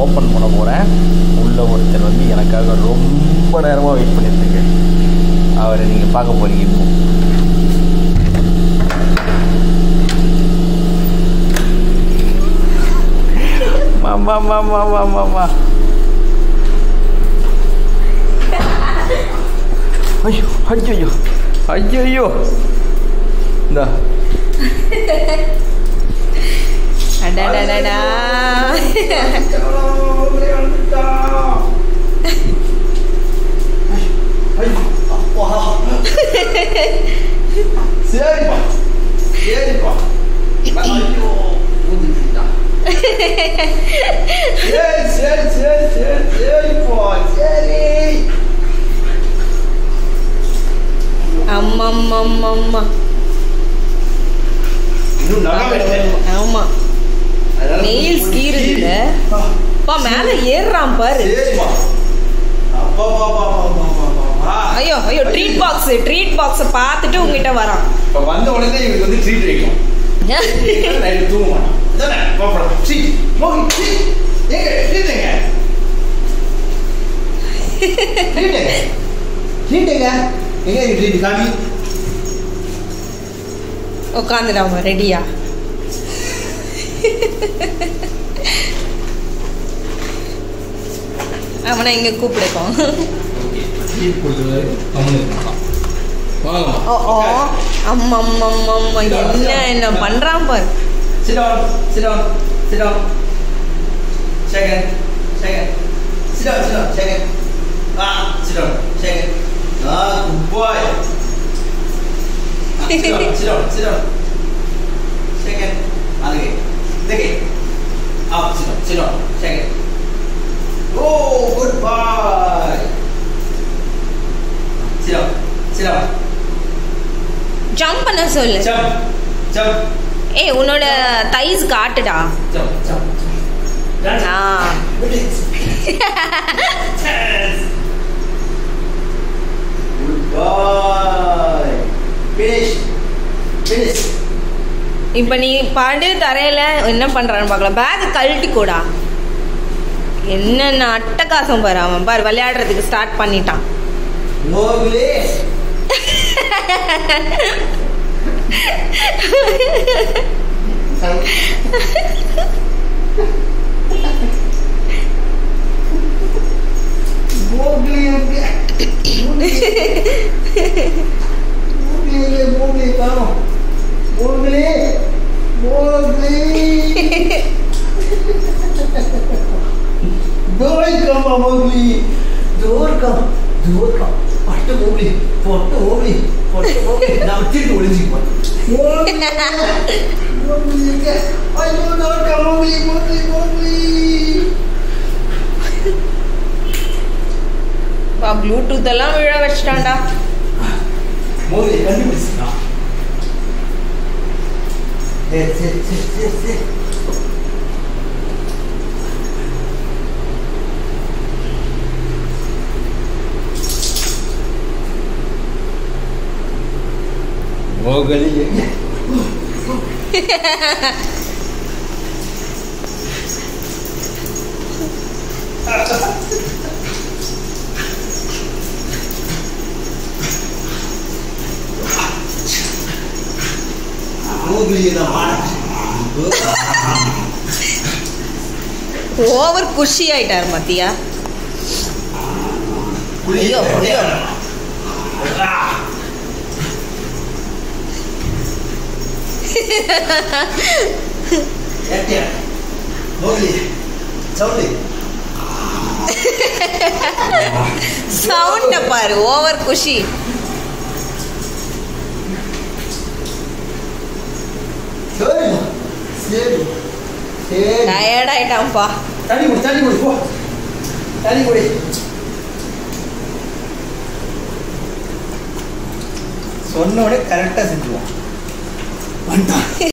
Open பண்ண போகிறேன் உள்ள ஒருத்தர் வந்து எனக்காக ரொம்ப நேரமாக வெயிட் பண்ணிட்டுருக்கு அவரை நீங்கள் பார்க்க போறீங்க இப்போ மாமா மாமா மாமா மாமா ஐயோ ஐயோ ஐயோ இந்தா அடடடடா சரிப்பா சரிப்பா ஐயோ ஊதிட்டா சரி சரி சரி சரி சரிப்பா சரி அம்மம்மம்மம்மா இன்னும் நல்லா ஆமா நெயில்ஸ் கீறுதுல அப்பா மேல ஏறுறான் பாரு சரிப்பா அப்பா பா பா பா பா பா பா பா ஐயோ ஐயோ ட்ரீட் பாக்ஸ் ட்ரீட் பாக்ஸ பார்த்துட்டு உங்ககிட்ட வரான் இப்போ வந்த உடனே இவனுக்கு வந்து ட்ரீட் வைக்கும் நைட்டு தூங்க மாட்டான் இதானே பாப்பா ட்ரீட் மோகி ட்ரீட் எங்க ட்ரீட் எங்க ட்ரீட் எங்க ட்ரீட் எங்க எங்க எங்க ட்ரீட் காமி உட்காந்துடாம ரெடியா அவனை இங்க கூப்பிடுக்கோம் ட்ரீட் கொடுத்தது கம்மி இருக்கான் ஓ ஓ அம்மம்மம்மம்மா என்ன என்ன பண்றான் பாரு Sit down, sit down, sit down. Second, second. Sit down, sit down, second. Ah, sit down, second. Ah, good boy. Ah, sit down, sit down, sit down. Second. Again, again. Up, sit down, sit down, second. Oh, good boy. Sit down, sit down. Jump பண்ண சொல்லு Jump, jump, ஏய் உன்னோட தைஸ் காட்டுடா jump, jump. That's ah Goodbye. Finish. Finish. இப்போ நீ பாடு தரையில என்ன பண்றான்னு பார்க்கலாம் பேக் கழட்டி கூடா என்னென்ன அட்டகாசம் பாரு அவன் பாரு விளையாடுறதுக்கு ஸ்டார்ட் பண்ணிட்டான் Mowgli. Mowgli எங்க? Mowgli. Mowgli எங்க? Mowgli காணோம். Mowgli. Mowgli. Doi come Mowgli. Doi come. Doi come. பட்டு Mowgli. பட்டு Mowgli. பட்டு Mowgli. நான் திருட்டு ஒளிஞ்சுக்குவேன். Mowgli. Mowgli எங்க? ஐயோ Doi come Mowgli. Mowgli. Mowgli. பா ப்ளூடூத் எல்லாம் விழ வச்சிட்டான்டா மோதி கண்டுபிடிச்சிட்டான் சரி சரி சரி சரி சரி மோகலி எங்க மோகலியை தான் மாட்டேன் ஓவர் குஷி ஆயிட்டார் மத்தியா ஐயோ, ஐயோ. மோகலி சவுண்டு சவுண்ட பாரு ஓவர் குஷி சரி சரி சரி டயர்ட் ஆயிட்டான்ப்பா தண்ணி குடி தண்ணி குடி போ தண்ணி குடி சொன்ன உடனே கரெக்டாக செஞ்சுவோம் வந்துட்டான்